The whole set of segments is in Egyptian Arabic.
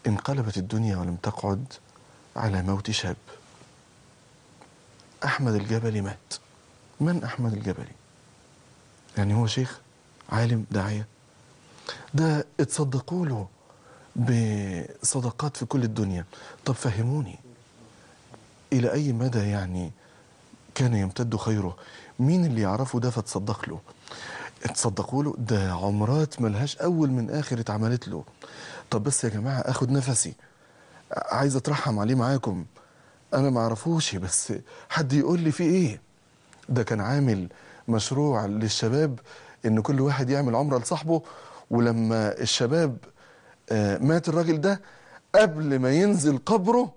انقلبت الدنيا ولم تقعد على موت شاب أحمد الجبلي مات من أحمد الجبلي يعني هو شيخ عالم داعية ده اتصدقوا له بصدقات في كل الدنيا طب فهموني إلى أي مدى يعني كان يمتد خيره مين اللي يعرفه ده فتصدق له اتصدقوا له ده عمرات ملهاش أول من آخر اتعملت له طب بس يا جماعة أخد نفسي عايز أترحم عليه معاكم أنا معرفوش بس حد يقول لي في إيه ده كان عامل مشروع للشباب إن كل واحد يعمل عمرة لصاحبه ولما الشباب آه، مات الراجل ده قبل ما ينزل قبره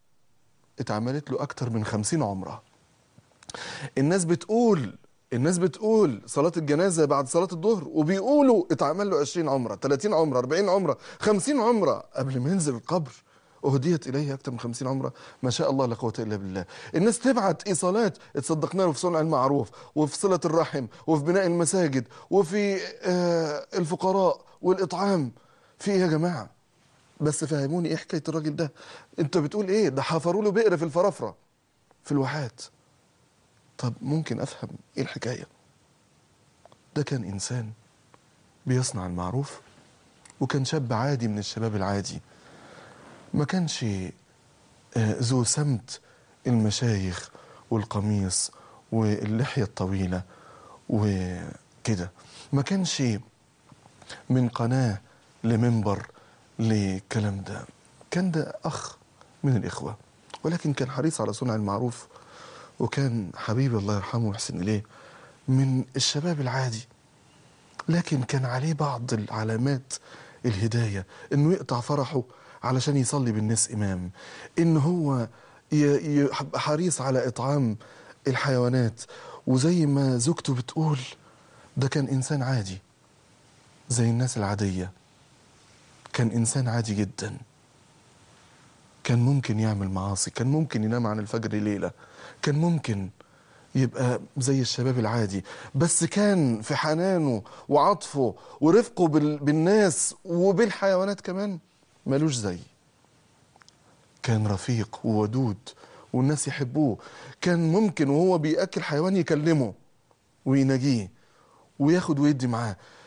اتعملت له أكتر من خمسين عمرة الناس بتقول الناس بتقول صلاة الجنازة بعد صلاة الظهر وبيقولوا اتعمل له 20 عمرة 30 عمرة 40 عمرة 50 عمرة قبل ما ينزل القبر أهديت إليه أكثر من 50 عمرة ما شاء الله لا قوة إلا بالله الناس تبعت إيصالات اتصدقنا له في صنع المعروف وفي صلة الرحم وفي بناء المساجد وفي آه الفقراء والإطعام في إيه يا جماعة بس فهموني إيه حكاية الراجل ده أنت بتقول إيه ده حفروا له بئر في الفرافرة في الواحات طب ممكن افهم ايه الحكايه ده كان انسان بيصنع المعروف وكان شاب عادي من الشباب العادي ما كانش آه، ذو سمت المشايخ والقميص واللحيه الطويله وكده ما كانش من قناه لمنبر لكلام ده كان ده اخ من الاخوه ولكن كان حريص على صنع المعروف وكان حبيبي الله يرحمه ويحسن إليه من الشباب العادي لكن كان عليه بعض العلامات الهداية إنه يقطع فرحه علشان يصلي بالناس إمام إن هو ي- ي- حريص على إطعام الحيوانات وزي ما زوجته بتقول ده كان إنسان عادي زي الناس العادية كان إنسان عادي جدا كان ممكن يعمل معاصي كان ممكن ينام عن الفجر ليلة كان ممكن يبقى زي الشباب العادي بس كان في حنانه وعطفه ورفقه بال- بالناس وبالحيوانات كمان ملوش زي كان رفيق وودود والناس يحبوه كان ممكن وهو بيأكل حيوان يكلمه ويناجيه وياخد ويدي معاه